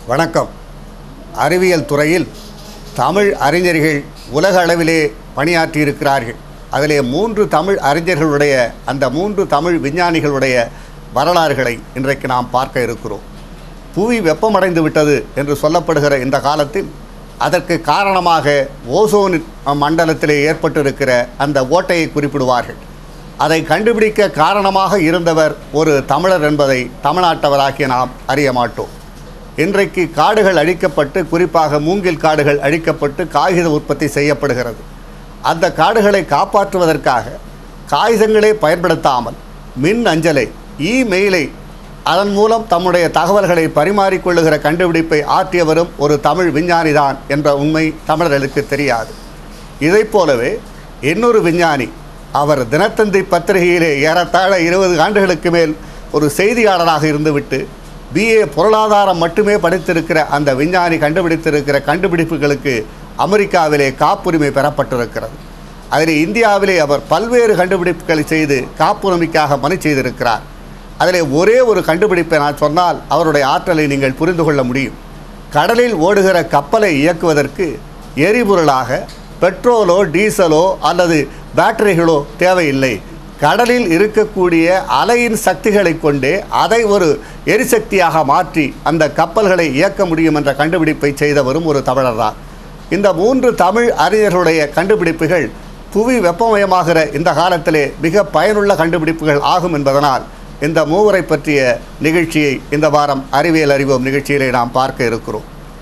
வணக்கம் அறிவியல் துறையில் தமிழ் அறிஞர்கள் உலக அளவிலே பணியாற்றியிருக்கிறார்கள் அதிலே மூன்று தமிழ் அறிஞர்களுடைய அந்த மூன்று தமிழ் விஞ்ஞானிகளுடைய வரலாறுகளை இன்றைக்கு நாம் பார்க்க இருக்கிறோம் புவி வெப்பமடைந்து விட்டது என்று சொல்லப்படுகிற இந்த காலத்தில் அதற்கு காரணமாக ஓசோன் மண்டலத்திலே ஏற்பட்டிருக்கிற அந்த ஓட்டையை குறிப்பிடுவார்கள் அதை கண்டுபிடிக்க காரணமாக இருந்தவர் ஒரு தமிழர் என்பதை தமிழ்நாட்டவராகிய நாம் அறிய மாட்டோம் இன்றைக்கு காடுகள் அழிக்கப்பட்டு குறிப்பாக மூங்கில் காடுகள் அழிக்கப்பட்டு காகித உற்பத்தி செய்யப்படுகிறது அந்த காடுகளை காப்பாற்றுவதற்காக காகிதங்களே பயன்படுத்தாமல் மின் அஞ்சலை இமெயிலை அதன் மூலம் தம்முடைய தகவல்களை பரிமாறிக்கொள்ளுகிற கண்டுபிடிப்பை ஆற்றியவரும் ஒரு தமிழ் விஞ்ஞானிதான் என்ற உண்மை தமிழர்களுக்கு தெரியாது இதைப் போலவே இன்னொரு விஞ்ஞானி அவர் தினத்தந்தி பத்திரிகையிலே ஏறத்தாழ இருபது ஆண்டுகளுக்கு மேல் ஒரு செய்தியாளராக இருந்துவிட்டு பிஏ பொருளாதாரம் மட்டுமே படித்திருக்கிற அந்த விஞ்ஞானி கண்டுபிடித்திருக்கிற கண்டுபிடிப்புகளுக்கு அமெரிக்காவிலே காப்புரிமை பெறப்பட்டிருக்கிறது அதில் இந்தியாவிலே அவர் பல்வேறு கண்டுபிடிப்புகளை செய்து காப்புரிமைக்காக மனு செய்திருக்கிறார் அதிலே ஒரே ஒரு கண்டுபிடிப்பை நான் சொன்னால் அவருடைய ஆற்றலை நீங்கள் புரிந்து கொள்ள முடியும் கடலில் ஓடுகிற கப்பலை இயக்குவதற்கு எரிபொருளாக பெட்ரோலோ டீசலோ அல்லது பேட்டரிகளோ தேவையில்லை கடலில் இருக்கக்கூடிய அலையின் சக்திகளை கொண்டே அதை ஒரு எரிசக்தியாக மாற்றி அந்த கப்பல்களை இயக்க முடியும் என்ற கண்டுபிடிப்பை செய்தவரும் ஒரு தமிழர்தான் இந்த மூன்று தமிழ் அறிஞர்களுடைய கண்டுபிடிப்புகள் புவி வெப்பமயமாகிற இந்த காலத்திலே மிக பயனுள்ள கண்டுபிடிப்புகள் ஆகும் என்பதனால் இந்த மூவரை பற்றிய நிகழ்ச்சியை இந்த வாரம் அறிவியல் அறிவோம் நிகழ்ச்சியிலே நாம் பார்க்க இருக்கிறோம்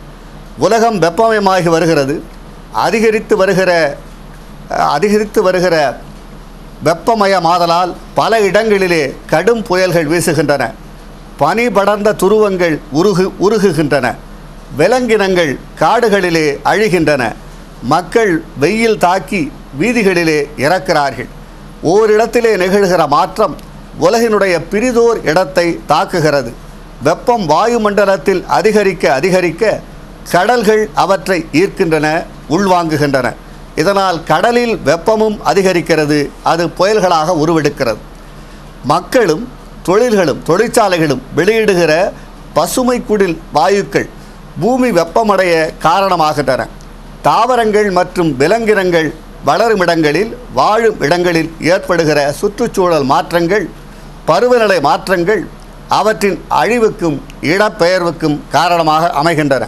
உலகம் வெப்பமயமாகி வருகிறது அதிகரித்து வருகிற அஹ், அதிகரித்து வருகிற வெப்பமயமாதலால் பல இடங்களிலே கடும் புயல்கள் வீசுகின்றன பனி படர்ந்த துருவங்கள் உருகு உருகுகின்றன விலங்கினங்கள் காடுகளிலே அழிகின்றன மக்கள் வெயில் தாக்கி வீதிகளிலே இறக்கிறார்கள் ஓரிடத்திலே நிகழ்கிற மாற்றம் உலகினுடைய பிரிதோர் இடத்தை தாக்குகிறது வெப்பம் வாயுமண்டலத்தில் அதிகரிக்க அதிகரிக்க கடல்கள் அவற்றை ஈர்க்கின்றன உள்வாங்குகின்றன இதனால் கடலில் வெப்பமும் அதிகரிக்கிறது அது புயல்களாக உருவெடுக்கிறது மக்களும் தொழில்களும் தொழிற்சாலைகளும் வெளியிடுகிற பசுமை குடில் வாயுக்கள் பூமி வெப்பமடைய காரணமாகின்றன தாவரங்கள் மற்றும் விலங்கினங்கள் வளரும் இடங்களில் வாழும் இடங்களில் ஏற்படுகிற சுற்றுச்சூழல் மாற்றங்கள் பருவநிலை மாற்றங்கள் அவற்றின் அழிவுக்கும் இடப்பெயர்வுக்கும் காரணமாக அமைகின்றன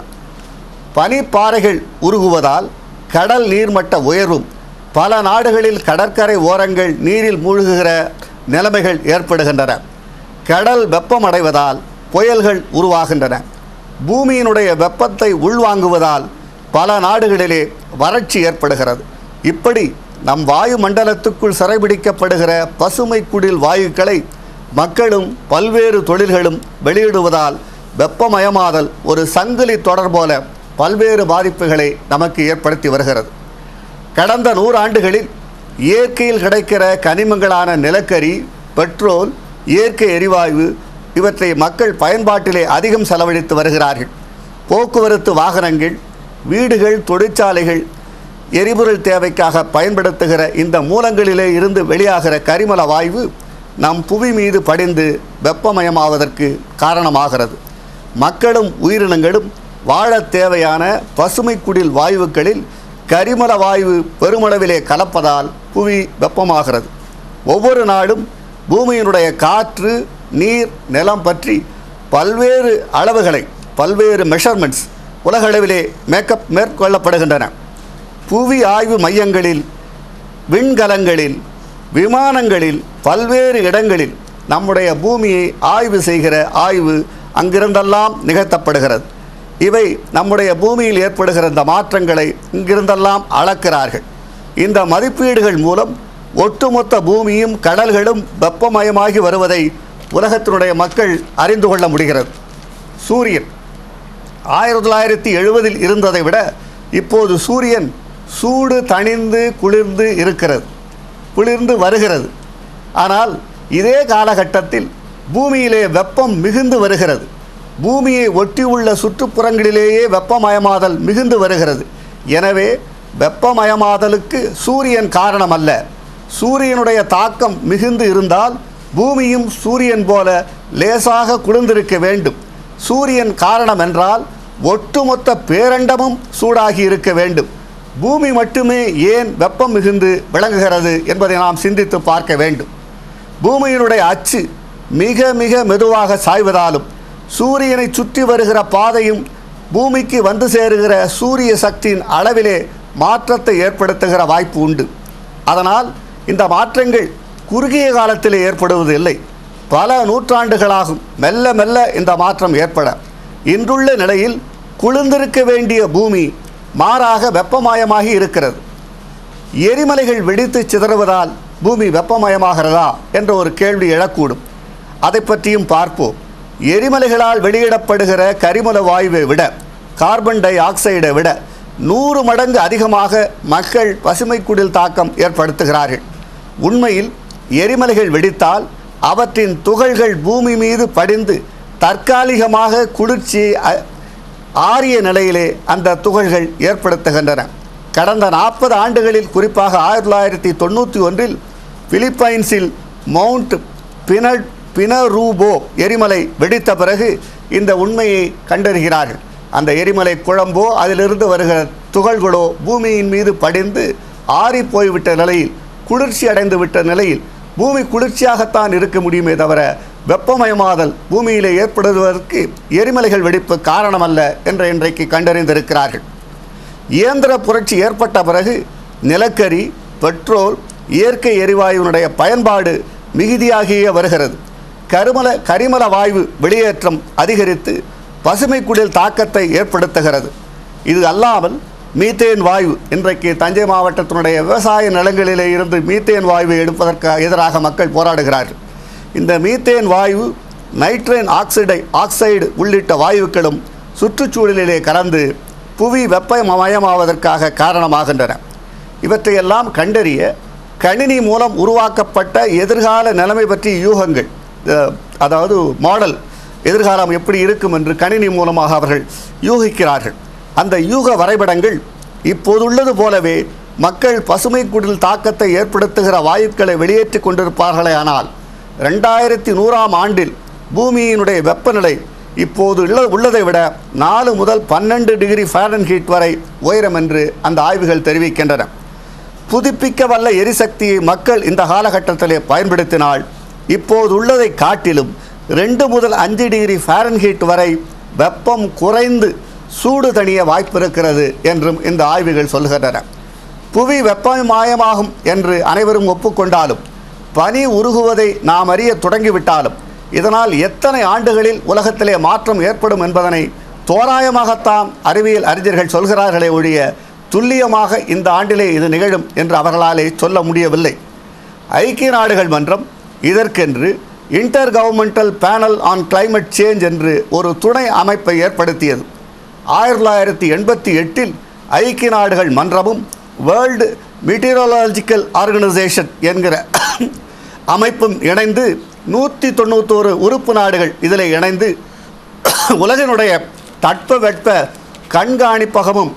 பனிப்பாறைகள் உருகுவதால் கடல் நீர்மட்ட உயர்வும் பல நாடுகளில் கடற்கரை ஓரங்கள் நீரில் மூழ்குகிற நிலைமைகள் ஏற்படுகின்றன கடல் வெப்பமடைவதால் புயல்கள் உருவாகின்றன பூமியினுடைய வெப்பத்தை உள்வாங்குவதால் பல நாடுகளிலே வறட்சி ஏற்படுகிறது இப்படி நம் வாயு மண்டலத்துக்குள் சிறைபிடிக்கப்படுகிற பசுமை குடில் வாயுக்களை மக்களும் பல்வேறு தொழில்களும் வெளியிடுவதால் வெப்பமயமாதல் ஒரு சங்கிலி தொடர் போல பல்வேறு பாதிப்புகளை நமக்கு ஏற்படுத்தி வருகிறது கடந்த நூறாண்டுகளில் இயற்கையில் கிடைக்கிற கனிமங்களான நிலக்கரி பெட்ரோல் இயற்கை எரிவாயு இவற்றை மக்கள் பயன்பாட்டிலே அதிகம் செலவழித்து வருகிறார்கள் போக்குவரத்து வாகனங்கள் வீடுகள் தொழிற்சாலைகள் எரிபொருள் தேவைக்காக பயன்படுத்துகிற இந்த மூலங்களிலே இருந்து வெளியாகிற கரிமல வாயு நம் புவி மீது படிந்து வெப்பமயமாவதற்கு காரணமாகிறது மக்களும் உயிரினங்களும் வாழத் தேவையான பசுமை குடில் வாயுக்களில் கரிமல வாயு பெருமளவிலே கலப்பதால் புவி வெப்பமாகிறது ஒவ்வொரு நாடும் பூமியினுடைய காற்று நீர் நிலம் பற்றி பல்வேறு அளவுகளை பல்வேறு மெஷர்மெண்ட்ஸ் உலகளவிலே மேக்கப் மேற்கொள்ளப்படுகின்றன புவி ஆய்வு மையங்களில் விண்கலங்களில் விமானங்களில் பல்வேறு இடங்களில் நம்முடைய பூமியை ஆய்வு செய்கிற ஆய்வு அங்கிருந்தெல்லாம் நிகழ்த்தப்படுகிறது இவை நம்முடைய பூமியில் ஏற்படுகிற இந்த மாற்றங்களை இங்கிருந்தெல்லாம் அளக்கிறார்கள் இந்த மதிப்பீடுகள் மூலம் ஒட்டுமொத்த பூமியும் கடல்களும் வெப்பமயமாகி வருவதை உலகத்தினுடைய மக்கள் அறிந்து கொள்ள முடிகிறது சூரியன் ஆயிரத்தி தொள்ளாயிரத்தி எழுபதில் இருந்ததை விட இப்போது சூரியன் சூடு தணிந்து குளிர்ந்து இருக்கிறது குளிர்ந்து வருகிறது ஆனால் இதே காலகட்டத்தில் பூமியிலே வெப்பம் மிகுந்து வருகிறது பூமியை ஒட்டியுள்ள சுற்றுப்புறங்களிலேயே வெப்பமயமாதல் மிகுந்து வருகிறது எனவே வெப்பமயமாதலுக்கு சூரியன் காரணம் அல்ல சூரியனுடைய தாக்கம் மிகுந்து இருந்தால் பூமியும் சூரியன் போல லேசாக குளிர்ந்திருக்க வேண்டும் சூரியன் காரணம் என்றால் ஒட்டுமொத்த பேரண்டமும் சூடாகி இருக்க வேண்டும் பூமி மட்டுமே ஏன் வெப்பம் மிகுந்து விளங்குகிறது என்பதை நாம் சிந்தித்து பார்க்க வேண்டும் பூமியினுடைய அச்சு மிக மிக மெதுவாக சாய்வதாலும் சூரியனை சுற்றி வருகிற பாதையும் பூமிக்கு வந்து சேருகிற சூரிய சக்தியின் அளவிலே மாற்றத்தை ஏற்படுத்துகிற வாய்ப்பு உண்டு அதனால் இந்த மாற்றங்கள் குறுகிய காலத்தில் ஏற்படுவதில்லை பல நூற்றாண்டுகளாகும் மெல்ல மெல்ல இந்த மாற்றம் ஏற்பட இன்றுள்ள நிலையில் குளிர்ந்திருக்க வேண்டிய பூமி மாறாக வெப்பமயமாகி இருக்கிறது எரிமலைகள் வெடித்து சிதறுவதால் பூமி வெப்பமயமாகிறதா என்ற ஒரு கேள்வி எழக்கூடும் அதை பற்றியும் பார்ப்போம் எரிமலைகளால் வெளியிடப்படுகிற கரிமல வாயுவை விட கார்பன் டை ஆக்சைடை விட நூறு மடங்கு அதிகமாக மக்கள் பசுமை குடில் தாக்கம் ஏற்படுத்துகிறார்கள் உண்மையில் எரிமலைகள் வெடித்தால் அவற்றின் துகள்கள் பூமி மீது படிந்து தற்காலிகமாக குளிர்ச்சி அ- ஆரிய நிலையிலே அந்த துகள்கள் ஏற்படுத்துகின்றன கடந்த நாற்பது ஆண்டுகளில் குறிப்பாக ஆயிரத்தி தொள்ளாயிரத்தி தொண்ணூற்றி ஒன்றில் பிலிப்பைன்ஸில் மவுண்ட் பின பினரூபோ எரிமலை வெடித்த பிறகு இந்த உண்மையை கண்டறிகிறார்கள் அந்த எரிமலை குழம்போ அதிலிருந்து வருகிற துகள்களோ பூமியின் மீது படிந்து ஆறி போய்விட்ட நிலையில் குளிர்ச்சி அடைந்து விட்ட நிலையில் பூமி குளிர்ச்சியாகத்தான் இருக்க முடியுமே தவிர வெப்பமயமாதல் பூமியிலே ஏற்படுவதற்கு எரிமலைகள் வெடிப்பு காரணமல்ல என்று இன்றைக்கு கண்டறிந்திருக்கிறார்கள் இயந்திர புரட்சி ஏற்பட்ட பிறகு நிலக்கரி பெட்ரோல் இயற்கை எரிவாயுவினுடைய பயன்பாடு மிகுதியாகியே வருகிறது கருமல கரிமல வாயு வெளியேற்றம் அதிகரித்து பசுமை குடில் தாக்கத்தை ஏற்படுத்துகிறது இது அல்லாமல் மீத்தேன் வாயு இன்றைக்கு தஞ்சை மாவட்டத்தினுடைய விவசாய நிலங்களிலே இருந்து மீத்தேன் வாயுவை எடுப்பதற்கு எதிராக மக்கள் போராடுகிறார்கள் இந்த மீத்தேன் வாயு நைட்ரேன் ஆக்சைடை ஆக்சைடு உள்ளிட்ட வாயுக்களும் சுற்றுச்சூழலிலே கலந்து புவி வெப்பமயமாவதற்காக காரணமாகின்றன இவற்றையெல்லாம் கண்டறிய கணினி மூலம் உருவாக்கப்பட்ட எதிர்கால நிலைமை பற்றிய யூகங்கள் அஹ், அதாவது மாடல் எதிர்காலம் எப்படி இருக்கும் என்று கணினி மூலமாக அவர்கள் யூகிக்கிறார்கள் அந்த யூக வரைபடங்கள் இப்போதுள்ளது போலவே மக்கள் பசுமை குடில் தாக்கத்தை ஏற்படுத்துகிற வாயுக்களை வெளியேற்றிக் கொண்டிருப்பார்களே ஆனால் ரெண்டாயிரத்தி நூறாம் ஆண்டில் பூமியினுடைய வெப்பநிலை இப்போது உள்ள உள்ளதை விட நாலு முதல் பன்னெண்டு டிகிரி ஃபாரன்ஹீட் வரை உயரும் என்று அந்த ஆய்வுகள் தெரிவிக்கின்றன புதுப்பிக்க வல்ல எரிசக்தியை மக்கள் இந்த காலகட்டத்திலே பயன்படுத்தினால் இப்போது உள்ளதை காட்டிலும் ரெண்டு முதல் அஞ்சு டிகிரி ஃபாரன்ஹீட் வரை வெப்பம் குறைந்து சூடு தணிய வாய்ப்பு இருக்கிறது என்றும் இந்த ஆய்வுகள் சொல்கின்றன புவி வெப்பமயமாகும் என்று அனைவரும் ஒப்புக்கொண்டாலும் பனி உருகுவதை நாம் அறிய தொடங்கிவிட்டாலும் இதனால் எத்தனை ஆண்டுகளில் உலகத்திலே மாற்றம் ஏற்படும் என்பதனை தோராயமாகத்தான் அறிவியல் அறிஞர்கள் சொல்கிறார்களே ஒழிய துல்லியமாக இந்த ஆண்டிலே இது நிகழும் என்று அவர்களாலே சொல்ல முடியவில்லை ஐக்கிய நாடுகள் மன்றம் இதற்கென்று intergovernmental panel on climate change என்று ஒரு துணை அமைப்பை ஏற்படுத்தியது ஆயிரத்தி தொள்ளாயிரத்தி எண்பத்தி எட்டில் ஐக்கிய நாடுகள் மன்றமும் வேர்ல்டு மீட்டீரியாலஜிக்கல் ஆர்கனைசேஷன் என்கிற அமைப்பும் இணைந்து நூற்றி தொண்ணூத்தோரு உறுப்பு நாடுகள் இதில் இணைந்து உலகினுடைய தட்பவெட்ப கண்காணிப்பகமும்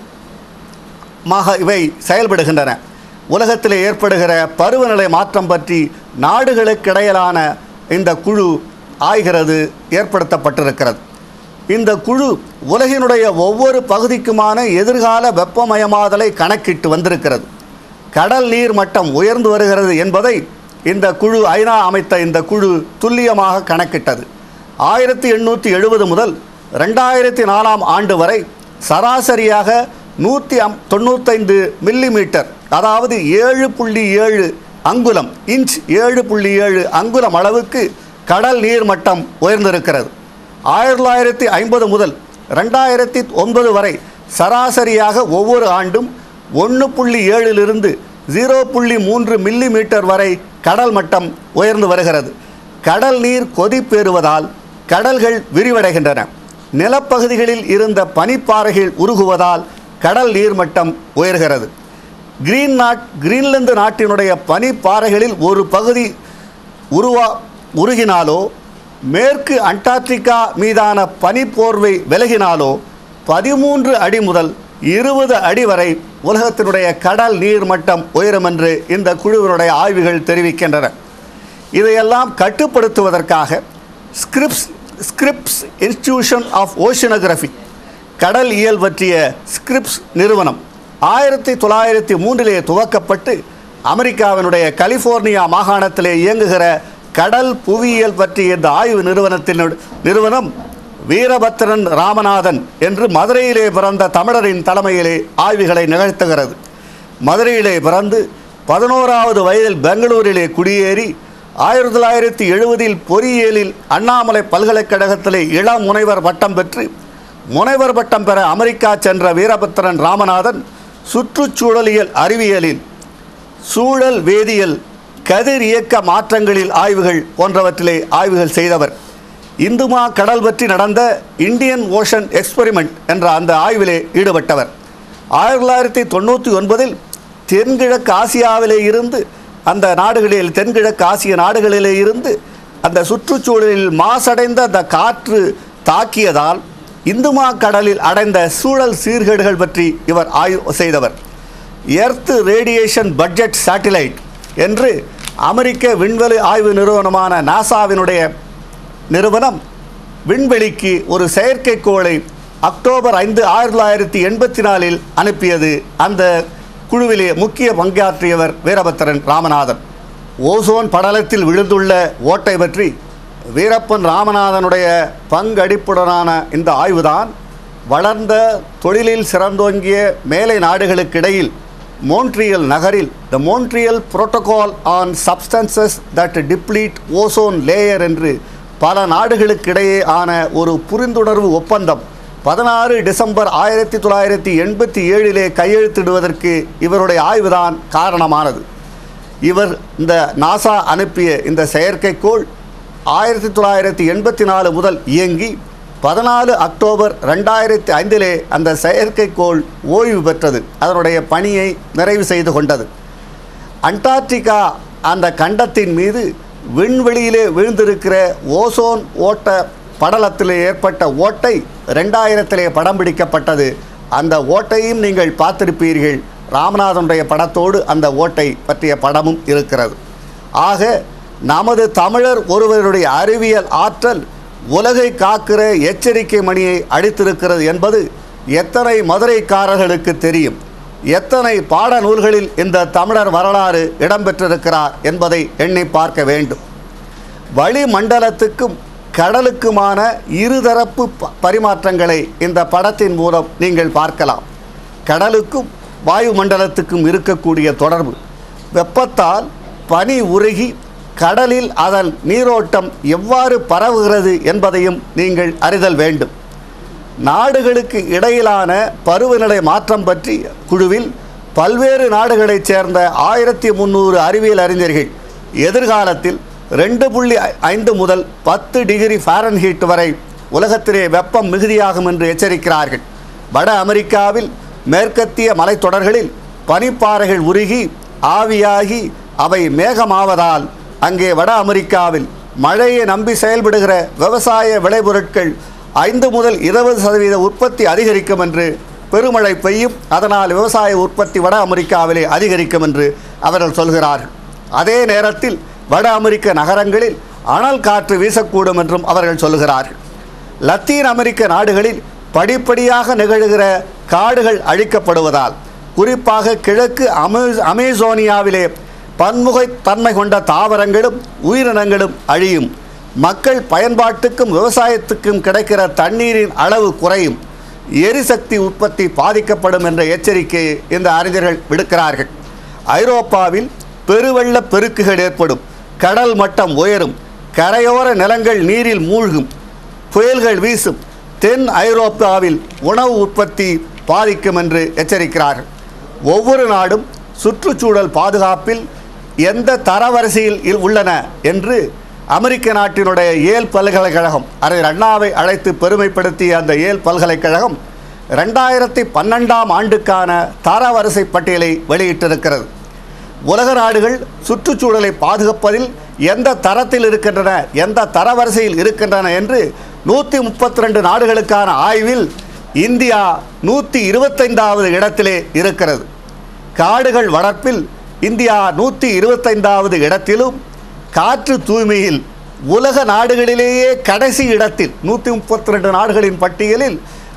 மாக இவை செயல்படுகின்றன உலகத்தில் ஏற்படுகிற பருவநிலை மாற்றம் பற்றி நாடுகளுக்கிடையிலான இந்த குழு ஆய்கிறது ஏற்படுத்தப்பட்டிருக்கிறது இந்த குழு உலகினுடைய ஒவ்வொரு பகுதிக்குமான எதிர்கால வெப்பமயமாதலை கணக்கிட்டு வந்திருக்கிறது கடல் நீர் மட்டம் உயர்ந்து வருகிறது என்பதை இந்த குழு ஐநா அமைத்த இந்த குழு துல்லியமாக கணக்கிட்டது ஆயிரத்தி எண்ணூற்றி எழுபது முதல் ரெண்டாயிரத்தி நாலாம் ஆண்டு வரை சராசரியாக நூற்றி அம் தொண்ணூத்தைந்து மில்லிமீட்டர் அதாவது ஏழு புள்ளி ஏழு அங்குலம் இன்ச் ஏழு புள்ளி ஏழு அங்குலம் அளவுக்கு கடல் நீர் மட்டம் உயர்ந்திருக்கிறது ஆயிரத்தி தொள்ளாயிரத்தி ஐம்பது முதல் ரெண்டாயிரத்தி ஒன்பது வரை சராசரியாக ஒவ்வொரு ஆண்டும் ஒன்று புள்ளி ஏழிலிருந்து ஜீரோ புள்ளி மூன்று மில்லி மீட்டர் வரை கடல் மட்டம் உயர்ந்து வருகிறது கடல் நீர் கொதிப்பேறுவதால் கடல்கள் விரிவடைகின்றன நிலப்பகுதிகளில் இருந்த பனிப்பாறைகள் உருகுவதால் கடல் நீர்மட்டம் உயர்கிறது கிரீன் நாட் கிரீன்லாந்து நாட்டினுடைய பனிப்பாறைகளில் ஒரு பகுதி உருவா உருகினாலோ மேற்கு அண்டார்டிகா மீதான பனிப்போர்வை விலகினாலோ பதிமூன்று அடி முதல் இருபது அடி வரை உலகத்தினுடைய கடல் நீர் மட்டம் உயரும் என்று இந்த குழுவினுடைய ஆய்வுகள் தெரிவிக்கின்றன இதையெல்லாம் கட்டுப்படுத்துவதற்காக Scripps Scripps Institution of Oceanography கடல் இயல் பற்றிய ஸ்கிரிப்ஸ் நிறுவனம் ஆயிரத்தி தொள்ளாயிரத்தி மூன்றிலே துவக்கப்பட்டு அமெரிக்காவினுடைய கலிஃபோர்னியா மாகாணத்திலே இயங்குகிற கடல் புவியியல் பற்றிய இந்த ஆய்வு நிறுவனத்தின் நிறுவனம் வீரபத்திரன் ராமநாதன் என்று மதுரையிலே பிறந்த தமிழரின் தலைமையிலே ஆய்வுகளை நிகழ்த்துகிறது மதுரையிலே பிறந்து பதினோராவது வயதில் பெங்களூரிலே குடியேறி ஆயிரத்தி தொள்ளாயிரத்தி எழுபதில் பொறியியலில் அண்ணாமலை பல்கலைக்கழகத்திலே இளம் முனைவர் பட்டம் பெற்று முனைவர் பட்டம் பெற அமெரிக்கா சென்ற வீரபத்திரன் ராமநாதன் சுற்றுச்சூழலியல் அறிவியலில் சூழல் வேதியியல் கதிர் இயக்க மாற்றங்களில் ஆய்வுகள் போன்றவற்றிலே ஆய்வுகள் செய்தவர் இந்துமா கடல் பற்றி நடந்த இந்தியன் ஓஷன் எக்ஸ்பெரிமெண்ட் என்ற அந்த ஆய்விலே ஈடுபட்டவர் ஆயிரத்தி தொள்ளாயிரத்தி தொண்ணூற்றி ஒன்பதில் தென்கிழக்கு ஆசியாவிலே இருந்து அந்த நாடுகளில் தென்கிழக்கு ஆசிய நாடுகளிலே இருந்து அந்த சுற்றுச்சூழலில் மாசடைந்த அந்த காற்று தாக்கியதால் இந்துமா கடலில் அடைந்த சூழல் சீர்கேடுகள் பற்றி இவர் ஆய்வு செய்தவர் எர்த் ரேடியேஷன் பட்ஜெட் சேட்டிலைட் என்று அமெரிக்க விண்வெளி ஆய்வு நிறுவனமான நாசாவினுடைய நிறுவனம் விண்வெளிக்கு ஒரு செயற்கைக்கோளை அக்டோபர் ஐந்து ஆயிரத்தி தொள்ளாயிரத்தி எண்பத்தி நாலில் அனுப்பியது அந்த குழுவிலே முக்கிய பங்காற்றியவர் வீரபத்திரன் ராமநாதன் ஓசோன் படலத்தில் விழுந்துள்ள ஓட்டை பற்றி வீரப்பன் ராமநாதனுடைய பங்கடிப்புடனான இந்த ஆய்வுதான் வளர்ந்த தொழிலில் சிறந்தோங்கிய மேலை நாடுகளுக்கிடையில் மோன்ட்ரியல் நகரில் the Montreal Protocol on substances that deplete ozone layer என்று பல நாடுகளுக்கிடையே ஆன ஒரு புரிந்துணர்வு ஒப்பந்தம் பதினாறு டிசம்பர் ஆயிரத்தி தொள்ளாயிரத்தி எண்பத்தி ஏழிலே கையெழுத்திடுவதற்கு இவருடைய ஆய்வுதான் காரணமானது இவர் இந்த நாசா அனுப்பிய இந்த செயற்கைக்கோள் ஆயிரத்தி தொள்ளாயிரத்தி எண்பத்தி நாலு முதல் இயங்கி பதினாலு அக்டோபர் ரெண்டாயிரத்தி ஐந்திலே அந்த செயற்கைக்கோள் ஓய்வு பெற்றது அதனுடைய பணியை நிறைவு செய்து கொண்டது அண்டார்டிகா அந்த கண்டத்தின் மீது விண்வெளியிலே விழுந்திருக்கிற ஓசோன் ஓட்ட படலத்திலே ஏற்பட்ட ஓட்டை ரெண்டாயிரத்திலே படம் பிடிக்கப்பட்டது அந்த ஓட்டையும் நீங்கள் பார்த்திருப்பீர்கள் ராமநாதனுடைய படத்தோடு அந்த ஓட்டை பற்றிய படமும் இருக்கிறது ஆக நமது தமிழர் ஒருவருடைய அறிவியல் ஆற்றல் உலகை காக்கிற எச்சரிக்கை மணியை அடித்திருக்கிறது என்பது எத்தனை மதுரைக்காரர்களுக்கு தெரியும் எத்தனை பாடநூல்களில் இந்த தமிழர் வரலாறு இடம்பெற்றிருக்கிறார் என்பதை எண்ணி பார்க்க வேண்டும் வளிமண்டலத்துக்கும் கடலுக்குமான இருதரப்பு ப- பரிமாற்றங்களை இந்த படத்தின் மூலம் நீங்கள் பார்க்கலாம் கடலுக்கும் வாயுமண்டலத்துக்கும் இருக்கக்கூடிய தொடர்பு வெப்பத்தால் பனி உருகி கடலில் அதன் நீரோட்டம் எவ்வாறு பரவுகிறது என்பதையும் நீங்கள் அறிதல் வேண்டும் நாடுகளுக்கு இடையிலான பருவநிலை மாற்றம் பற்றி குழுவில் பல்வேறு நாடுகளைச் சேர்ந்த ஆயிரத்தி முந்நூறு அறிவியல் அறிஞர்கள் எதிர்காலத்தில் ரெண்டு புள்ளி ஐ- ஐந்து முதல் பத்து டிகிரி ஃபாரன்ஹீட் வரை உலகத்திலே வெப்பம் மிகுதியாகும் என்று எச்சரிக்கிறார்கள் வட அமெரிக்காவில் மேற்கத்திய மலைத்தொடர்களில் பனிப்பாறைகள் உருகி ஆவியாகி அவை மேகமாவதால் அங்கே வட அமெரிக்காவில் மழையை நம்பி செயல்படுகிற விவசாய விளைபொருட்கள் ஐந்து முதல் இருபது சதவீத உற்பத்தி அதிகரிக்கும் என்று பெருமழை பெய்யும் அதனால் விவசாய உற்பத்தி வட அமெரிக்காவிலே அதிகரிக்கும் என்று அவர்கள் சொல்கிறார்கள் அதே நேரத்தில் வட அமெரிக்க நகரங்களில் அனல் காற்று வீசக்கூடும் என்றும் அவர்கள் சொல்கிறார்கள் லத்தீன் அமெரிக்க நாடுகளில் படிப்படியாக நிகழ்கிற காடுகள் அழிக்கப்படுவதால் குறிப்பாக கிழக்கு அமே அமேசோனியாவிலே பன்முகத் தன்மை கொண்ட தாவரங்களும் உயிரினங்களும் அழியும் மக்கள் பயன்பாட்டுக்கும் விவசாயத்துக்கும் கிடைக்கிற தண்ணீரின் அளவு குறையும் எரிசக்தி உற்பத்தி பாதிக்கப்படும் என்ற எச்சரிக்கையை இந்த அறிஞர்கள் விடுக்கிறார்கள் ஐரோப்பாவில் பெருவெள்ள பெருக்குகள் ஏற்படும் கடல் மட்டம் உயரும் கரையோர நிலங்கள் நீரில் மூழ்கும் புயல்கள் வீசும் தென் ஐரோப்பாவில் உணவு உற்பத்தி பாதிக்கும் என்று எச்சரிக்கிறார்கள் ஒவ்வொரு நாடும் சுற்றுச்சூழல் பாதுகாப்பில் எந்த தரவரிசையில் இல் உள்ளன என்று அமெரிக்க நாட்டினுடைய ஏல் பல்கலைக்கழகம் அறிஞர் அண்ணாவை அழைத்து பெருமைப்படுத்திய அந்த ஏல் பல்கலைக்கழகம் ரெண்டாயிரத்தி பன்னெண்டாம் ஆண்டுக்கான தரவரிசை பட்டியலை வெளியிட்டிருக்கிறது உலக நாடுகள் சுற்றுச்சூழலை பாதுகாப்பதில் எந்த தரத்தில் இருக்கின்றன எந்த தரவரிசையில் இருக்கின்றன என்று நூற்றி முப்பத்தி ரெண்டு நாடுகளுக்கான ஆய்வில் இந்தியா நூற்றி இருபத்தைந்தாவது இடத்திலே இருக்கிறது காடுகள் வளர்ப்பில் இந்தியா நூற்றி இருபத்தைந்தாவது இடத்திலும் காற்று தூய்மையில் உலக நாடுகளிலேயே கடைசி இடத்தில் நூற்றி முப்பத்தி ரெண்டு நாடுகளின் பட்டியலில்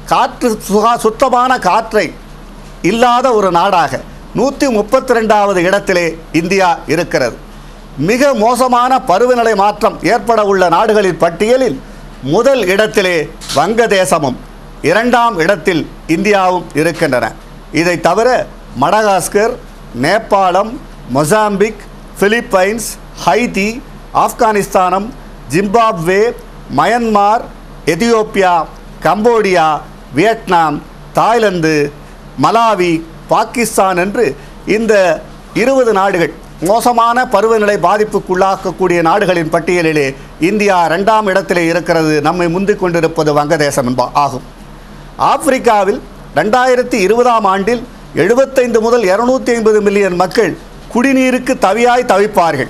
காற்று சுகா சுத்தமான காற்றை இல்லாத ஒரு நாடாக நூற்றி முப்பத்தி ரெண்டாவது இடத்திலே இந்தியா இருக்கிறது மிக மோசமான பருவநிலை மாற்றம் ஏற்பட உள்ள நாடுகளின் பட்டியலில் முதல் இடத்திலே வங்கதேசமும் இரண்டாம் இடத்தில் இந்தியாவும் இருக்கின்றன இதை தவிர மடகாஸ்கர் நேபாளம் மொசாம்பிக் பிலிப்பைன்ஸ் ஹைதி ஆப்கானிஸ்தானம் Zimbabwe Myanmar Ethiopia Cambodia Vietnam Thailand Malawi Pakistan என்று இந்த இருபது நாடுகள் மோசமான பருவநிலை பாதிப்புக்குள்ளாக்கக்கூடிய நாடுகளின் பட்டியலிலே இந்தியா ரெண்டாம் இடத்திலே இருக்கிறது நம்மை முந்திக் கொண்டிருப்பது வங்கதேசம் என்ப ஆகும் ஆப்பிரிக்காவில் ரெண்டாயிரத்தி இருபதாம் ஆண்டில் எழுபத்தைந்து முதல் இருநூத்தி ஐம்பது மில்லியன் மக்கள் குடிநீருக்கு தவியாய் தவிப்பார்கள்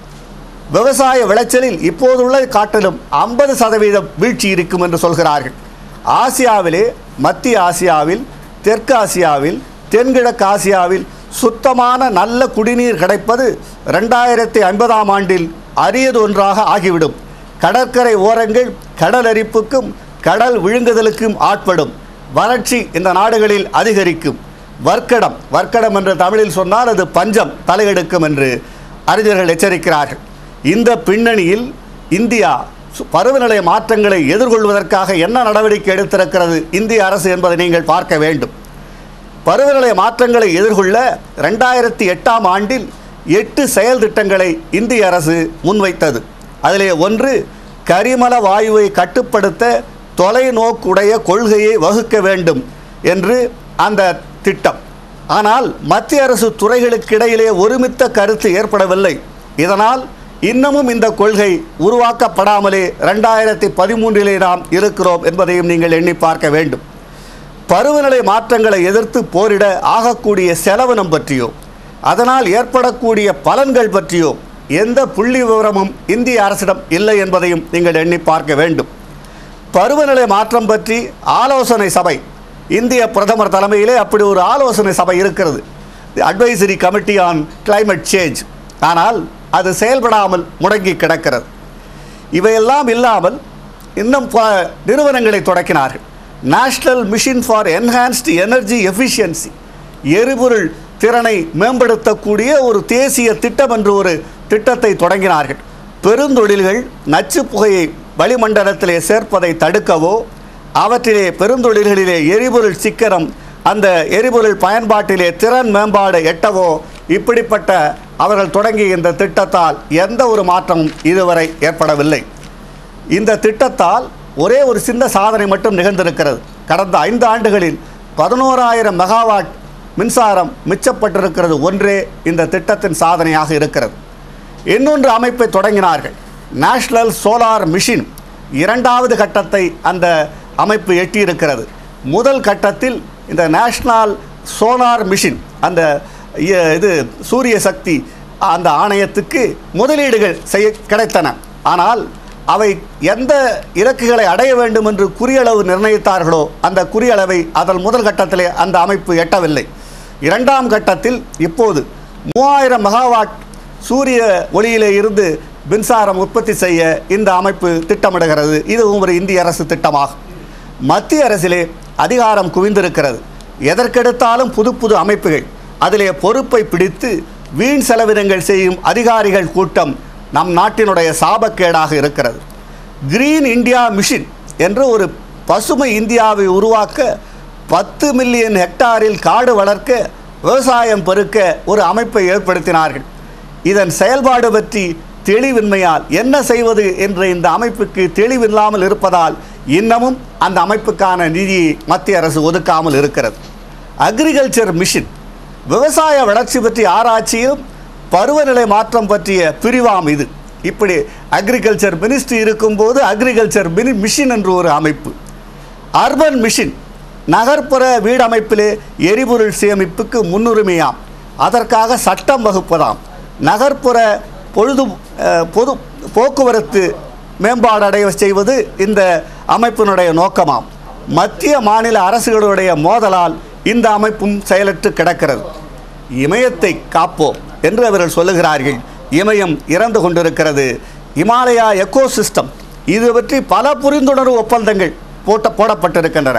விவசாய விளைச்சலில் இப்போதுள்ள காட்டிலும் ஐம்பது சதவீதம் வீழ்ச்சி இருக்கும் என்று சொல்கிறார்கள் ஆசியாவிலே மத்திய ஆசியாவில் தெற்கு ஆசியாவில் தென்கிழக்கு ஆசியாவில் சுத்தமான நல்ல குடிநீர் கிடைப்பது ரெண்டாயிரத்தி ஐம்பதாம் ஆண்டில் அரியது ஒன்றாக ஆகிவிடும் கடற்கரை ஓரங்கள் கடல் அரிப்புக்கும் கடல் விழுங்குதலுக்கும் ஆட்படும் வறட்சி இந்த நாடுகளில் அதிகரிக்கும் வர்க்கடம் வர்க்கடம் என்று தமிழில் சொன்னால் அது பஞ்சம் தலையெடுக்கும் என்று அறிஞர்கள் எச்சரிக்கிறார்கள் இந்த பின்னணியில் இந்தியா சு- பருவநிலை மாற்றங்களை எதிர்கொள்வதற்காக என்ன நடவடிக்கை எடுத்திருக்கிறது இந்திய அரசு என்பதை நீங்கள் பார்க்க வேண்டும் பருவநிலை மாற்றங்களை எதிர்கொள்ள ரெண்டாயிரத்தி எட்டாம் ஆண்டில் எட்டு செயல் திட்டங்களை இந்திய அரசு முன்வைத்தது அதிலே ஒன்று கரிமல வாயுவை கட்டுப்படுத்த தொலைநோக்குடைய கொள்கையை வகுக்க வேண்டும் என்று அந்த திட்டம் ஆனால் மத்திய அரசு துறைகளுக்கு இடையிலே ஒருமித்த கருத்து ஏற்படவில்லை இதனால் இன்னமும் இந்த கொள்கை உருவாக்கப்படாமலே ரெண்டாயிரத்தி பதிமூன்றிலே நாம் இருக்கிறோம் என்பதையும் நீங்கள் எண்ணி பார்க்க வேண்டும் பருவநிலை மாற்றங்களை எதிர்த்து போரிட ஆகக்கூடிய செலவினம் பற்றியோ அதனால் ஏற்படக்கூடிய பலன்கள் பற்றியோ எந்த புள்ளி விவரமும் இந்திய அரசிடம் இல்லை என்பதையும் நீங்கள் எண்ணி பார்க்க வேண்டும் பருவநிலை மாற்றம் பற்றி ஆலோசனை சபை இந்திய பிரதமர் தலைமையிலே அப்படி ஒரு ஆலோசனை சபை இருக்கிறது the advisory committee on climate change ஆனால் அது செயல்படாமல் முடங்கி கிடக்கிறது இவையெல்லாம் இல்லாமல் இன்னும் பல நிறுவனங்களை தொடக்கினார்கள் national mission for enhanced energy efficiency எரிபொருள் திறனை மேம்படுத்தக்கூடிய ஒரு தேசிய திட்டம் என்று ஒரு திட்டத்தை தொடங்கினார்கள் பெருந்தொழில்கள் நச்சு புகையை வளிமண்டலத்திலே சேர்ப்பதை தடுக்கவோ அவற்றிலே பெருந்தொழில்களிலே எரிபொருள் சிக்கனம் அந்த எரிபொருள் பயன்பாட்டிலே திறன் மேம்பாடு எட்டவோ இப்படிப்பட்ட அவர்கள் தொடங்கிய இந்த திட்டத்தால் எந்த ஒரு மாற்றமும் இதுவரை ஏற்படவில்லை இந்த திட்டத்தால் ஒரே ஒரு சின்ன சாதனை மட்டும் நிகழ்ந்திருக்கிறது கடந்த ஐந்து ஆண்டுகளில் பதினோராயிரம் மெகாவாட் மின்சாரம் மிச்சப்பட்டிருக்கிறது ஒன்றே இந்த திட்டத்தின் சாதனையாக இருக்கிறது இன்னொன்று அமைப்பை தொடங்கினார்கள் நேஷனல் சோலார் மிஷின் இரண்டாவது கட்டத்தை அந்த அமைப்பு எட்டியிருக்கிறது முதல் கட்டத்தில் இந்த நேஷனல் சோலார் மிஷின் அந்த இ- இது சூரிய சக்தி அந்த ஆணையத்துக்கு முதலீடுகள் செய்ய கிடைத்தன ஆனால் அவை எந்த இலக்குகளை அடைய வேண்டும் என்று குறியளவு நிர்ணயித்தார்களோ அந்த குறியளவை அதன் முதல் கட்டத்திலே அந்த அமைப்பு எட்டவில்லை இரண்டாம் கட்டத்தில் இப்போது மூவாயிரம் மெகாவாட் சூரிய ஒளியிலே இருந்து மின்சாரம் உற்பத்தி செய்ய இந்த அமைப்பு திட்டமிடுகிறது இதுவும் ஒரு இந்திய அரசு திட்டமாகும் மத்திய அரசிலே அதிகாரம் குவிந்திருக்கிறது எதற்கெடுத்தாலும் புது புது அமைப்புகள் அதிலே பொறுப்பை பிடித்து வீண் செலவினங்கள் செய்யும் அதிகாரிகள் கூட்டம் நம் நாட்டினுடைய சாபக்கேடாக இருக்கிறது கிரீன் இந்தியா மிஷன் என்று ஒரு பசுமை இந்தியாவை உருவாக்க பத்து மில்லியன் ஹெக்டாரில் காடு வளர்க்க விவசாயம் பெருக்க ஒரு அமைப்பை ஏற்படுத்தினார்கள் இதன் செயல்பாடு பற்றி தெளிவின்மையால் என்ன செய்வது என்ற இந்த அமைப்புக்கு தெளிவில்லாமல் இருப்பதால் இன்னமும் அந்த அமைப்புக்கான நிதியை மத்திய அரசு ஒதுக்காமல் இருக்கிறது அக்ரிகல்ச்சர் மிஷன் விவசாய வளர்ச்சி பற்றிய ஆராய்ச்சியும் பருவநிலை மாற்றம் பற்றிய பிரிவாம் இது இப்படி அக்ரிகல்ச்சர் மினிஸ்ட்ரி இருக்கும்போது அக்ரிகல்ச்சர் மினி மிஷின் என்று ஒரு அமைப்பு அர்பன் மிஷின் நகர்ப்புற வீடமைப்பிலே எரிபொருள் சேமிப்புக்கு முன்னுரிமையாம் அதற்காக சட்டம் வகுப்பதாம் நகர்ப்புற பொழுது அஹ், பொது போக்குவரத்து மேம்பாடு அடைய செய்வது இந்த அமைப்பினுடைய நோக்கமாம் மத்திய மாநில அரசுகளுடைய மோதலால் இந்த அமைப்பும் செயலற்று கிடக்கிறது இமயத்தை காப்போம் என்று அவர்கள் சொல்லுகிறார்கள் இமயம் இறந்து கொண்டிருக்கிறது இமாலயா எக்கோசிஸ்டம் இது பற்றி பல புரிந்துணர்வு ஒப்பந்தங்கள் போட்ட போடப்பட்டிருக்கின்றன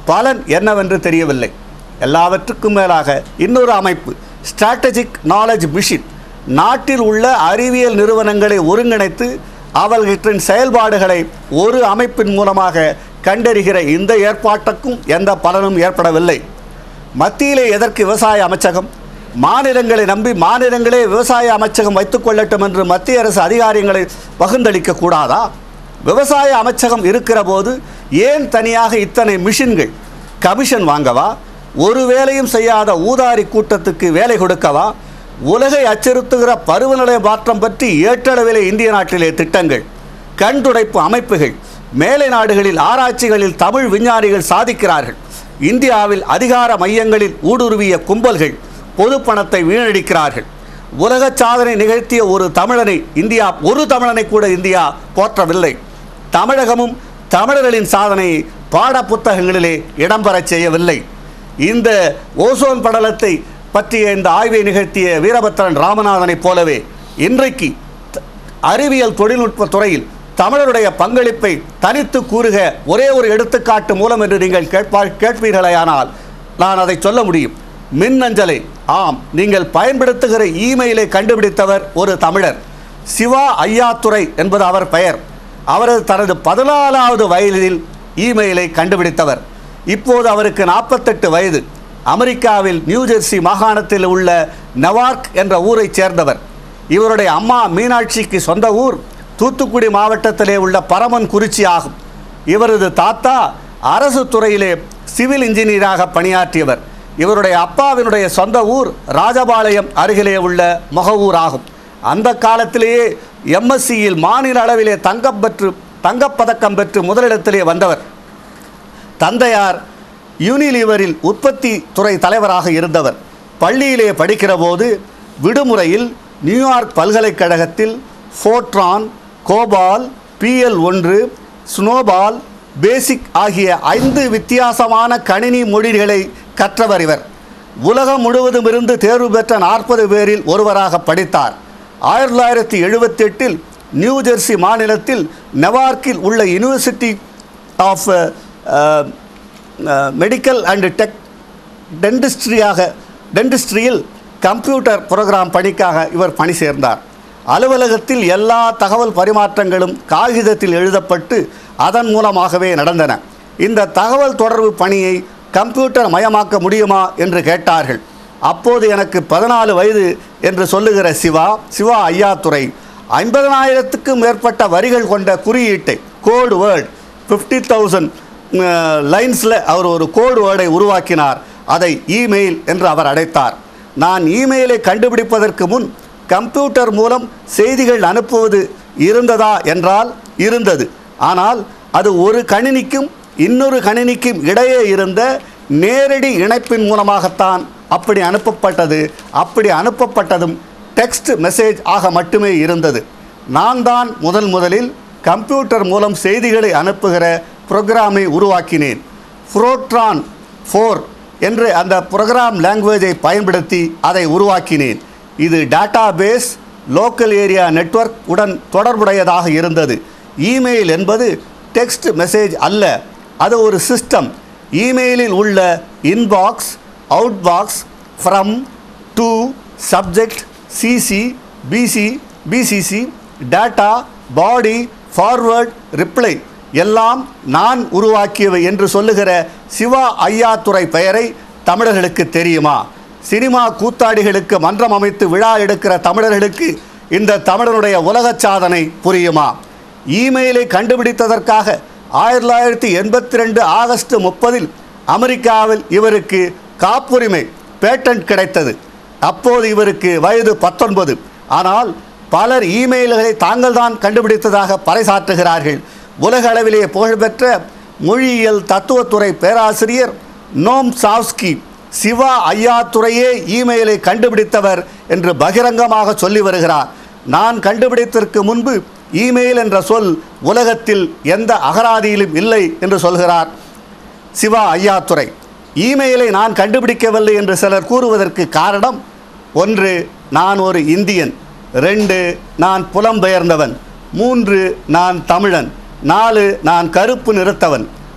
பலன் என்னவென்று தெரியவில்லை எல்லாவற்றுக்கும் மேலாக இன்னொரு அமைப்பு ஸ்ட்ராட்டஜிக் நாலேஜ் மிஷின் நாட்டில் உள்ள அறிவியல் நிறுவனங்களை ஒருங்கிணைத்து அவர்களின் செயல்பாடுகளை ஒரு அமைப்பின் மூலமாக கண்டறிகிற இந்த ஏற்பாட்டுக்கும் எந்த பலனும் ஏற்படவில்லை மத்தியிலே எதற்கு விவசாய அமைச்சகம் மாநிலங்களை நம்பி மாநிலங்களே விவசாய அமைச்சகம் வைத்துக் கொள்ளட்டும் என்று மத்திய அரசு அதிகாரியங்களை பகிர்ந்தளிக்க கூடாதா விவசாய அமைச்சகம் இருக்கிற போது ஏன் தனியாக இத்தனை மிஷின்கள் கமிஷன் வாங்கவா ஒரு வேலையும் செய்யாத ஊதாரி கூட்டத்துக்கு வேலை கொடுக்கவா உலகை அச்சுறுத்துகிற பருவநிலை மாற்றம் பற்றி ஏற்றளவிலே இந்திய நாட்டிலே திட்டங்கள் கண் துடைப்பு அமைப்புகள் மேலை நாடுகளில் ஆராய்ச்சிகளில் தமிழ் விஞ்ஞானிகள் சாதிக்கிறார்கள் இந்தியாவில் அதிகார மையங்களில் ஊடுருவிய கும்பல்கள் பொது பணத்தை வீணடிக்கிறார்கள் உலக சாதனை நிகழ்த்திய ஒரு தமிழனை இந்தியா ஒரு தமிழனை கூட இந்தியா போற்றவில்லை தமிழகமும் தமிழர்களின் சாதனையை பாட புத்தகங்களிலே இடம்பெறச் செய்யவில்லை இந்த ஓசோன் படலத்தை பற்றிய இந்த ஆய்வை நிகழ்த்திய வீரபத்ரன் ராமநாதனைப் போலவே இன்றைக்கு த- அறிவியல் தொழில்நுட்ப துறையில் தமிழருடைய பங்களிப்பை தனித்து கூறுக ஒரே ஒரு எடுத்துக்காட்டு மூலம் என்று நீங்கள் கேட்பார் கேட்பீர்களேயானால் நான் அதை சொல்ல முடியும் மின்னஞ்சலை ஆம் நீங்கள் பயன்படுத்துகிற இமெயிலை கண்டுபிடித்தவர் ஒரு தமிழர் சிவா ஐயாத்துரை என்பது அவர் பெயர் அவரது தனது பதினாலாவது வயதில் இமெயிலை கண்டுபிடித்தவர் இப்போது அவருக்கு நாற்பத்தெட்டு வயது அமெரிக்காவில் நியூஜெர்சி மாகாணத்தில் உள்ள நெவார்க் என்ற ஊரைச் சேர்ந்தவர் இவருடைய அம்மா மீனாட்சிக்கு சொந்த ஊர் தூத்துக்குடி மாவட்டத்திலே உள்ள பரமன் குறிச்சி ஆகும் இவரது தாத்தா அரசு துறையிலே சிவில் இன்ஜினியராக பணியாற்றியவர் இவருடைய அப்பாவினுடைய சொந்த ஊர் ராஜபாளையம் அருகிலே உள்ள முகவூர் ஆகும் அந்த காலத்திலேயே எம்எஸ்சியில் மாநில அளவிலே தங்கம் பெற்று தங்கப்பதக்கம் பெற்று முதலிடத்திலே வந்தவர் தந்தையார் யூனிலீவரில் உற்பத்தி துறை தலைவராக இருந்தவர் பள்ளியிலே படிக்கிற போது விடுமுறையில் நியூயார்க் பல்கலைக்கழகத்தில் ஃபோட்ரான் கோபால் பிஎல் ஒன்று ஸ்னோபால் பேசிக் ஆகிய ஐந்து வித்தியாசமான கணினி மொழிகளை கற்றவர் இவர் உலகம் முழுவதும் இருந்து தேர்வு பெற்ற நாற்பது பேரில் ஒருவராக படித்தார் ஆயிரத்தி தொள்ளாயிரத்தி எழுபத்தெட்டில் நியூ ஜெர்சி மாநிலத்தில் நெவார்க்கில் உள்ள university of medical and tech டென்டிஸ்ட்ரியாக டென்டிஸ்ட்ரியில் கம்ப்யூட்டர் ப்ரோக்ராம் பணிக்காக இவர் பணி சேர்ந்தார் அலுவலகத்தில் எல்லா தகவல் பரிமாற்றங்களும் காகிதத்தில் எழுதப்பட்டு அதன் மூலமாகவே நடந்தன இந்த தகவல் தொடர்பு பணியை கம்ப்யூட்டர் மயமாக்க முடியுமா என்று கேட்டார்கள் அப்போது எனக்கு பதினாலு வயது என்று சொல்லுகிற சிவா சிவா ஐயாத்துரை ஐம்பதனாயிரத்துக்கும் மேற்பட்ட வரிகள் கொண்ட குறியீட்டை கோடு வேர்ட் ஃபிஃப்டி தௌசண்ட் லைன்ஸில் அவர் ஒரு கோடு வேர்டை உருவாக்கினார் அதை இமெயில் என்று அவர் அழைத்தார் நான் இமெயிலை கண்டுபிடிப்பதற்கு முன் கம்ப்யூட்டர் மூலம் செய்திகள் அனுப்புவது இருந்ததா என்றால் இருந்தது ஆனால் அது ஒரு கணினிக்கும் இன்னொரு கணினிக்கும் இடையே இருந்த நேரடி இணைப்பின் மூலமாகத்தான் அப்படி அனுப்பப்பட்டது அப்படி அனுப்பப்பட்டதும் டெக்ஸ்ட் மெசேஜ் ஆக மட்டுமே இருந்தது நான் தான் முதல் முதலில் கம்ப்யூட்டர் மூலம் செய்திகளை அனுப்புகிற ப்ரோக்ராமை உருவாக்கினேன் ஃப்ரோட்ரான் ஃபோர் என்று அந்த ப்ரோக்ராம் லாங்குவேஜை பயன்படுத்தி அதை உருவாக்கினேன் இது database local area network உடன் தொடர்புடையதாக இருந்தது இமெயில் என்பது டெக்ஸ்ட் மெசேஜ் அல்ல அது ஒரு சிஸ்டம் இமெயிலில் உள்ள inbox outbox from to subject CC BC BCC data body forward reply எல்லாம் நான் உருவாக்கியவை என்று சொல்லுகிற சிவா ஐயாத்துறை பெயரை தமிழர்களுக்கு தெரியுமா சினிமா கூத்தாடிகளுக்கு மன்றம் அமைத்து விழா எடுக்கிற தமிழர்களுக்கு இந்த தமிழருடைய உலகச் சாதனை புரியுமா இமெயிலை கண்டுபிடித்ததற்காக ஆயிரத்தி தொள்ளாயிரத்தி எண்பத்தி ரெண்டு ஆகஸ்ட் முப்பதில் அமெரிக்காவில் இவருக்கு காப்புரிமை பேட்டன்ட் கிடைத்தது அப்போது இவருக்கு வயது பத்தொன்பது ஆனால் பலர் இமெயில்களை தாங்கள் தான் கண்டுபிடித்ததாக பறைசாற்றுகிறார்கள் உலக அளவிலே புகழ்பெற்ற மொழியியல் தத்துவத்துறை பேராசிரியர் நோம் சாவ்ஸ்கி சிவா ஐயாத்துறையே இமெயிலை கண்டுபிடித்தவர் என்று பகிரங்கமாக சொல்லி வருகிறார் நான் கண்டுபிடித்ததற்கு முன்பு இமெயில் என்ற சொல் உலகத்தில் எந்த அகராதியிலும் இல்லை என்று சொல்கிறார் சிவா ஐயாத்துறை இமெயிலை நான் கண்டுபிடிக்கவில்லை என்று சிலர் கூறுவதற்கு காரணம் ஒன்று நான் ஒரு இந்தியன் ரெண்டு நான் புலம்பெயர்ந்தவன் மூன்று நான் தமிழன் நாலு நான் கருப்பு நிறத்தவன்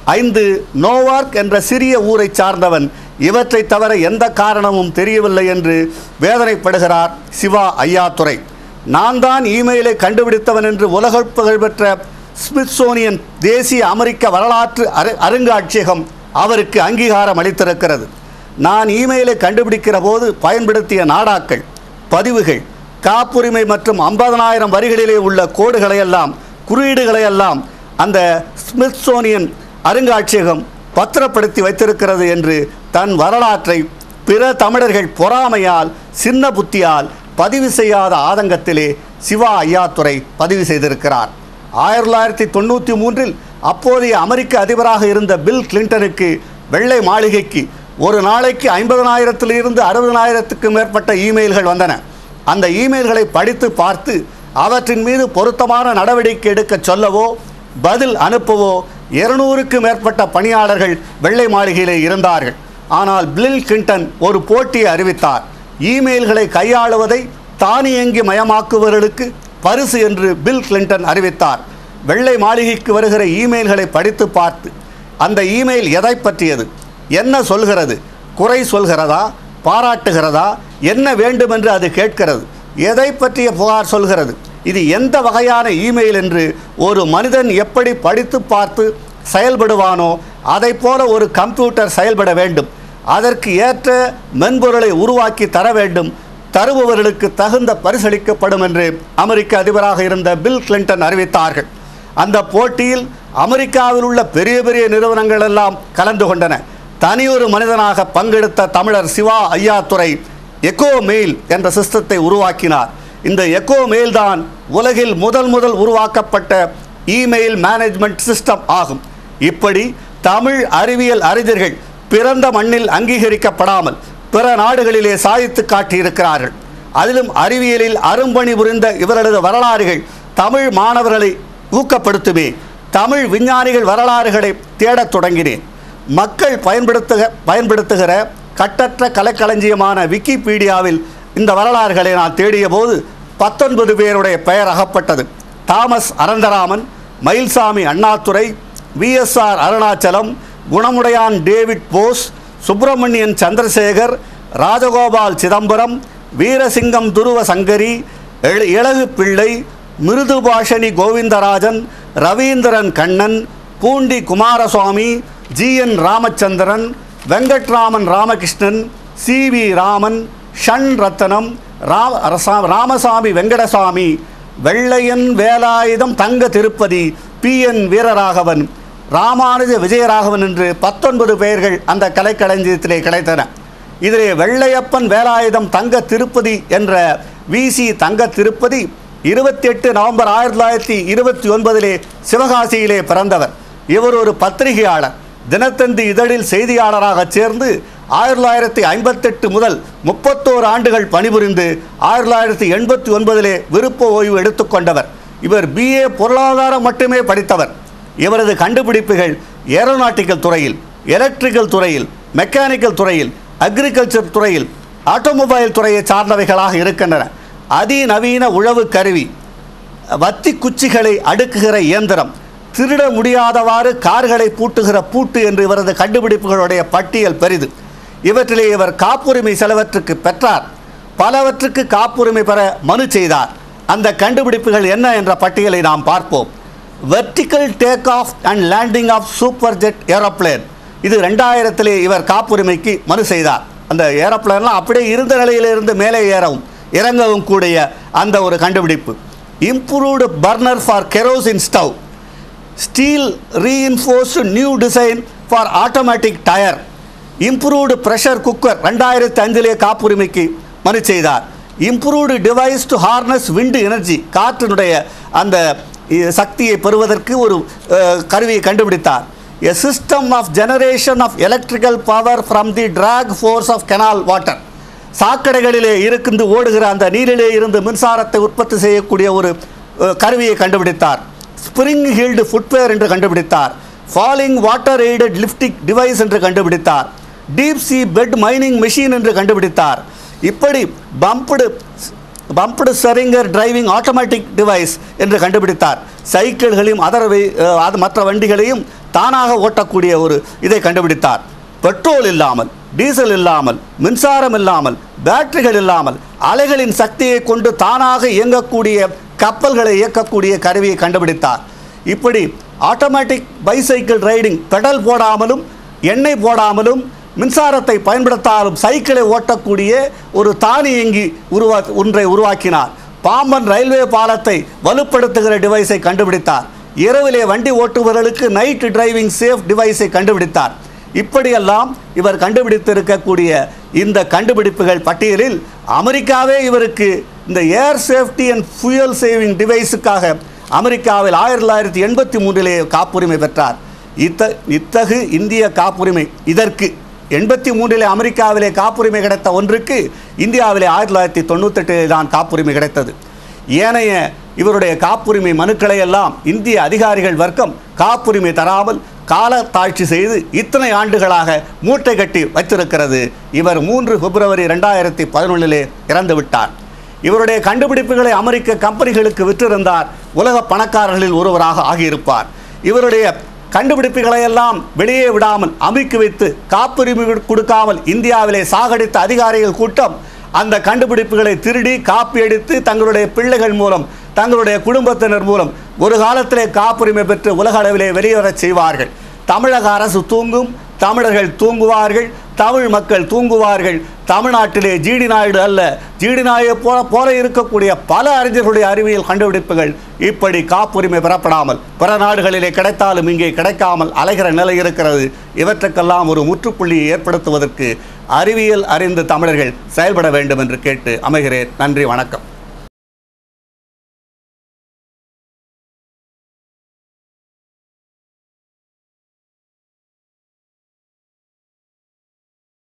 ஐந்து நோவார்க் என்ற சிறிய ஊரை சார்ந்தவன் இவற்றை தவிர எந்த காரணமும் தெரியவில்லை என்று வேதனைப்படுகிறார் சிவா ஐயாத்துரை நான் தான் இமெயிலை கண்டுபிடித்தவன் என்று உலக புகழ்பெற்ற ஸ்மித்சோனியன் தேசிய அமெரிக்க வரலாற்று அரு அருங்காட்சியகம் அவருக்கு அங்கீகாரம் அளித்திருக்கிறது நான் இமெயிலை கண்டுபிடிக்கிற போது பயன்படுத்திய நாடாக்கள் பதிவுகள் காப்புரிமை மற்றும் ஐம்பதனாயிரம் வரிகளிலே உள்ள கோடுகளையெல்லாம் குறியீடுகளையெல்லாம் அந்த ஸ்மித்சோனியன் அருங்காட்சியகம் பத்திரப்படுத்தி வைத்திருக்கிறது என்று தன் வரலாற்றை பிற தமிழர்கள் பொறாமையால் சின்ன புத்தியால் பதிவு செய்யாத ஆதங்கத்திலே சிவா ஐயாத்துரை பதிவு செய்திருக்கிறார் ஆயிரத்தி தொள்ளாயிரத்தி தொண்ணூற்றி மூன்றில் அப்போதைய அமெரிக்க அதிபராக இருந்த பில் கிளின்டனுக்கு வெள்ளை மாளிகைக்கு ஒரு நாளைக்கு ஐம்பதனாயிரத்திலிருந்து அறுபதனாயிரத்துக்கு மேற்பட்ட இமெயில்கள் வந்தன அந்த இமெயில்களை படித்து பார்த்து அவற்றின் மீது பொருத்தமான நடவடிக்கை எடுக்க சொல்லவோ பதில் அனுப்பவோ இருநூறுக்கு மேற்பட்ட பணியாளர்கள் வெள்ளை மாளிகையிலே இருந்தார்கள் ஆனால் பில் கிளின்டன் ஒரு போட்டியை அறிவித்தார் இமெயில்களை கையாளுவதை தானியங்கி மயமாக்குபவர்களுக்கு பரிசு என்று பில் கிளின்டன் அறிவித்தார் வெள்ளை மாளிகைக்கு வருகிற இமெயில்களை படித்து பார்த்து அந்த இமெயில் எதை பற்றியது என்ன சொல்கிறது குறை சொல்கிறதா பாராட்டுகிறதா என்ன வேண்டுமென்று அது கேட்கிறது எதை பற்றிய புகார் சொல்கிறது இது எந்த வகையான இமெயில் என்று ஒரு மனிதன் எப்படி படித்து பார்த்து செயல்படுவானோ அதை போல ஒரு கம்ப்யூட்டர் செயல்பட வேண்டும் அதற்கு ஏற்ற மென்பொருளை உருவாக்கி தர வேண்டும் தருபவர்களுக்கு தகுந்த பரிசளிக்கப்படும் என்று அமெரிக்க அதிபராக இருந்த பில் கிளின்டன் அறிவித்தார்கள் அந்த போட்டியில் அமெரிக்காவில் உள்ள பெரிய பெரிய நிறுவனங்கள் எல்லாம் கலந்து கொண்டன தனியொரு மனிதனாக பங்கெடுத்த தமிழர் சிவா ஐயாத்துரை எக்கோ மெயில் என்ற சிஸ்டத்தை உருவாக்கினார் இந்த எக்கோ மெயில் தான் உலகில் முதல் முதல் உருவாக்கப்பட்ட இமெயில் மேனேஜ்மெண்ட் சிஸ்டம் ஆகும் இப்படி தமிழ் அறிவியல் அறிஞர்கள் பிறந்த மண்ணில் அங்கீகரிக்கப்படாமல் பிற நாடுகளிலே சாதித்து காட்டியிருக்கிறார்கள் அதிலும் அறிவியலில் அரும்பணி புரிந்த இவரது வரலாறுகள் தமிழ் மாணவர்களை ஊக்கப்படுத்துமே தமிழ் விஞ்ஞானிகள் வரலாறுகளை தேடத் தொடங்கினேன் மக்கள் பயன்படுத்துக பயன்படுத்துகிற கட்டற்ற கலைக்களஞ்சியமான விக்கிபீடியாவில் இந்த வரலாறுகளை நான் தேடிய போது பத்தொன்பது பேருடைய பெயர் அகப்பட்டது Thomas Anantharaman Mayilsamy Annadurai VSR Arunachalam Gunamudaiyan David Bose Subramanian Chandrasekar Rajagopal Chidambaram Veerasingam Dhruva Sankari எழ- இளகு Pillai Mrudubashini Govindarajan Raveendran Kannan Poondi Kumaraswamy G N Ramachandran Venkatraman Ramakrishnan C V Raman Shan Rathnam Rama ரசா- ராமசாமி வெங்கடசாமி வெள்ளையன் வேலாயுதம் தங்க திருப்பதி பி என் வீரராகவன் ராமானுஜ விஜயராகவன் என்று பத்தொன்பது பெயர்கள் அந்த கலைக்களஞ்சியத்திலே கிடைத்தன இதிலே வெள்ளையப்பன் வேலாயுதம் தங்க திருப்பதி என்ற விசி தங்க திருப்பதி இருபத்தி எட்டு நவம்பர் ஆயிரத்தி தொள்ளாயிரத்தி இருபத்தி ஒன்பதிலே சிவகாசியிலே பிறந்தவர் இவர் ஒரு பத்திரிகையாளர் தினத்தந்தி இதழில் செய்தியாளராக சேர்ந்து ஆயிரத்தி தொள்ளாயிரத்தி ஐம்பத்தெட்டு முதல் முப்பத்தோரு ஆண்டுகள் பணிபுரிந்து ஆயிரத்தி தொள்ளாயிரத்தி எண்பத்தி ஒன்பதிலே விருப்ப ஓய்வு எடுத்துக்கொண்டவர் இவர் பிஏ பொருளாதாரம் மட்டுமே படித்தவர் இவரது கண்டுபிடிப்புகள் ஏரோநாட்டிக்கல் துறையில் எலக்ட்ரிக்கல் துறையில் மெக்கானிக்கல் துறையில் அக்ரிகல்ச்சர் துறையில் ஆட்டோமொபைல் துறையை சார்ந்தவைகளாக இருக்கின்றன அதிநவீன உழவு கருவி வத்தி குச்சிகளை அடுக்குகிற இயந்திரம் திருட முடியாதவாறு கார்களை பூட்டுகிற பூட்டு என்று இவரது கண்டுபிடிப்புகளுடைய பட்டியல் பெரிது இவற்றிலே இவர் காப்புரிமை சிலவற்றுக்கு பெற்றார் பலவற்றுக்கு காப்புரிமை பெற மனு செய்தார் அந்த கண்டுபிடிப்புகள் என்ன என்ற பட்டியலை நாம் பார்ப்போம் vertical take off and landing of super jet aeroplane இது ரெண்டாயிரத்திலே இவர் காப்புரிமைக்கு மனு செய்தார் அந்த ஏரோப்ளேன்லாம் அப்படியே இருந்த நிலையிலிருந்து மேலே ஏறவும் இறங்கவும் கூடிய அந்த ஒரு கண்டுபிடிப்பு improved burner for kerosene stove steel reinforced new design for automatic tyre improved pressure cooker ரெண்டாயிரத்தி அஞ்சிலே காப்புரிமைக்கு மனு செய்தார் improved device to harness wind energy காற்றினுடைய அந்த இ- சக்தியை பெறுவதற்கு ஒரு அஹ், கருவியை கண்டுபிடித்தார் a system of generation of electrical power from the drag force of canal water சாக்கடைகளிலே இருந்து ஓடுகிற அந்த நீரிலே இருந்து மின்சாரத்தை உற்பத்தி செய்யக்கூடிய ஒரு அஹ், கருவியை கண்டுபிடித்தார் ஸ்ப்ரிங் ஹீல்டு ஃபுட்வேர் என்று கண்டுபிடித்தார் falling water aided lifting device என்று கண்டுபிடித்தார் deep sea bed mining machine என்று கண்டுபிடித்தார் இப்படி பம்புடு பம்புடு சரிங்கர் டிரைவிங் ஆட்டோமேட்டிக் டிவைஸ் என்று கண்டுபிடித்தார் சைக்கிள்களையும் அதர வை- அஹ், அது மற்ற வண்டிகளையும் தானாக ஓட்டக்கூடிய ஒரு இதை கண்டுபிடித்தார் பெட்ரோல் இல்லாமல் டீசல் இல்லாமல் மின்சாரம் இல்லாமல் பேட்டரிகள் இல்லாமல் அலைகளின் சக்தியை கொண்டு தானாக இயங்கக்கூடிய கப்பல்களை இயக்கக்கூடிய கருவியை கண்டுபிடித்தார் இப்படி ஆட்டோமேட்டிக் பைசைக்கிள் ரைடிங் பெடல் போடாமலும் எண்ணெய் போடாமலும் மின்சாரத்தை பயன்படுத்தாலும் சைக்கிளை ஓட்டக்கூடிய ஒரு தானியங்கி உருவா ஒன்றை உருவாக்கினார் பாம்பன் ரயில்வே பாலத்தை வலுப்படுத்துகிற டிவைஸை கண்டுபிடித்தார் இரவிலே வண்டி ஓட்டுபவர்களுக்கு நைட் டிரைவிங் சேஃப் டிவைஸை கண்டுபிடித்தார் இப்படியெல்லாம் இவர் கண்டுபிடித்திருக்கக்கூடிய இந்த கண்டுபிடிப்புகள் பட்டியலில் அமெரிக்காவே இவருக்கு இந்த air safety and fuel saving டிவைஸுக்காக அமெரிக்காவில் ஆயிரத்தி தொள்ளாயிரத்தி எண்பத்தி மூன்றிலே காப்புரிமை பெற்றார் இத்த இத்தகு இந்திய காப்புரிமை இதற்கு எண்பத்தி மூன்றிலே அமெரிக்காவிலே காப்புரிமை கிடைத்த ஒன்றுக்கு இந்தியாவிலே ஆயிரத்தி தொள்ளாயிரத்தி தொண்ணூத்தெட்டிலே தான் காப்புரிமை கிடைத்தது ஏனைய இவருடைய காப்புரிமை மனுக்களை எல்லாம் இந்திய அதிகாரிகள் வர்க்கம் காப்புரிமை தராமல் கால தாழ்ச்சி செய்து இத்தனை ஆண்டுகளாக மூட்டை கட்டி வைத்திருக்கிறது இவர் மூன்று பிப்ரவரி ரெண்டாயிரத்தி பதினொன்றிலே இறந்து விட்டார் இவருடைய கண்டுபிடிப்புகளை அமெரிக்க கம்பெனிகளுக்கு விற்றிருந்தார் உலக பணக்காரர்களில் ஒருவராக ஆகியிருப்பார் இவருடைய கண்டுபிடிப்புகளை எல்லாம் வெளியே விடாமல் அமைக்கு வைத்து காப்புரிமை கொடுக்காமல் இந்தியாவிலே சாகடித்த அதிகாரிகள் கூட்டம் அந்த கண்டுபிடிப்புகளை திருடி காப்பி அடித்து தங்களுடைய பிள்ளைகள் மூலம் தங்களுடைய குடும்பத்தினர் மூலம் ஒரு காலத்திலே காப்புரிமை பெற்று உலக அளவிலே வெளியேறச் செய்வார்கள் தமிழக அரசு தூங்கும் தமிழர்கள் தூங்குவார்கள் தமிழ் மக்கள் தூங்குவார்கள் தமிழ்நாட்டிலே ஜிடி நாயுடு அல்ல ஜிடி நாயுடு போல போல இருக்கக்கூடிய பல அறிஞர்களுடைய அறிவியல் கண்டுபிடிப்புகள் இப்படி காப்புரிமை பெறப்படாமல் பிற நாடுகளிலே கிடைத்தாலும் இங்கே கிடைக்காமல் அலைகிற நிலை இருக்கிறது இவற்றுக்கெல்லாம் ஒரு முற்றுப்புள்ளியை ஏற்படுத்துவதற்கு அறிவியல் அறிந்த தமிழர்கள் செயல்பட வேண்டும் என்று கேட்டு அமைகிறேன் நன்றி வணக்கம்